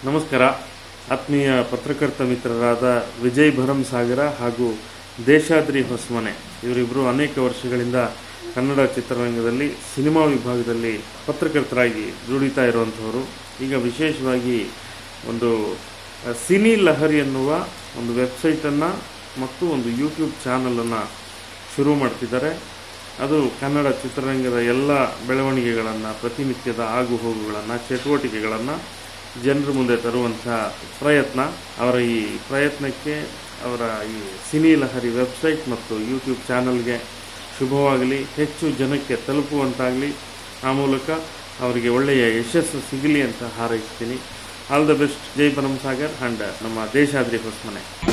ನಮಸ್ಕಾರ ಆತ್ಮೀಯ ಪತ್ರಕರ್ತ ಮಿತ್ರರಾದ ವಿಜಯ್ ಭರಮಸಾಗರ ಹಾಗೂ ದೇಶಾದ್ರಿ ಹೊಸಮನೆ ಇವರಿಬ್ಬರು ಅನೇಕ ವರ್ಷಗಳಿಂದ ಕನ್ನಡ ಚಿತ್ರರಂಗದಲ್ಲಿ ಸಿನಿಮಾ ವಿಭಾಗದಲ್ಲಿ ಪತ್ರಕರ್ತರಾಗಿ ದುಡಿತಾ ಇರುವಂಥವರು ಈಗ ವಿಶೇಷವಾಗಿ ಒಂದು ಅಹ್, ಸಿನಿ ಲಹರಿ ಎನ್ನುವ ಒಂದು ವೆಬ್ಸೈಟನ್ನು ಮತ್ತು ಒಂದು ಯೂಟ್ಯೂಬ್ ಚಾನಲನ್ನು ಶುರು ಮಾಡ್ತಿದ್ದಾರೆ ಅದು ಕನ್ನಡ ಚಿತ್ರರಂಗದ ಎಲ್ಲ ಬೆಳವಣಿಗೆಗಳನ್ನು ಪ್ರತಿನಿತ್ಯದ ಆಗು ಹೋಗುಗಳನ್ನು ಚಟುವಟಿಕೆಗಳನ್ನು ಜನರ ಮುಂದೆ ತರುವಂಥ ಪ್ರಯತ್ನ ಅವರ ಈ ಪ್ರಯತ್ನಕ್ಕೆ ಅವರ ಈ ಸಿನಿ ಲಹರಿ ವೆಬ್ಸೈಟ್ ಮತ್ತು ಯೂಟ್ಯೂಬ್ ಚಾನಲ್ಗೆ ಶುಭವಾಗಲಿ ಹೆಚ್ಚು ಜನಕ್ಕೆ ತಲುಪುವಂತಾಗಲಿ ಆ ಮೂಲಕ ಅವರಿಗೆ ಒಳ್ಳೆಯ ಯಶಸ್ಸು ಸಿಗಲಿ ಅಂತ ಹಾರೈಸ್ತೀನಿ ಆಲ್ ದ ಬೆಸ್ಟ್ ಜೈ ಬನಂ ಸಾಗರ್ ಆ್ಯಂಡ್ ನಮ್ಮ ದೇಶಾದ್ರಿ ಹೊಸಮನೆ